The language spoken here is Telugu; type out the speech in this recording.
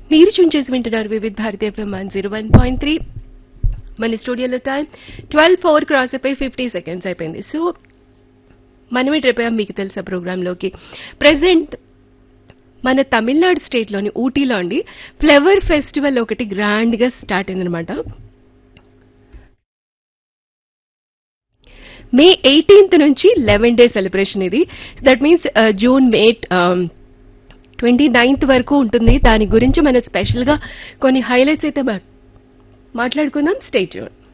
మీరు చూన్ చేసి వింటున్నారు Vividh Bharati FM one zero one point three మన స్టూడియోలో టైం ట్వెల్వ్ ఫోర్ క్రాస్ అయిపోయి ఫిఫ్టీ సెకండ్స్ అయిపోయింది సో మనమే ట్రిప్ అయ్యాం మీకు తెలుసా ప్రోగ్రాంలోకి ప్రెసెంట్ మన తమిళనాడు స్టేట్లోని ఊటీలో అండి ఫ్లవర్ ఫెస్టివల్ ఒకటి గ్రాండ్ గా స్టార్ట్ అయిందనమాట మే ఎయిటీన్త్ నుంచి లెవెన్ డే సెలబ్రేషన్ ఇది that means June May twenty ninth వరకు ఉంటుంది దాని గురించి మనం స్పెషల్ గా కొన్ని హైలైట్స్ అయితే మా- మాట్లాడుకుందాం స్టేట్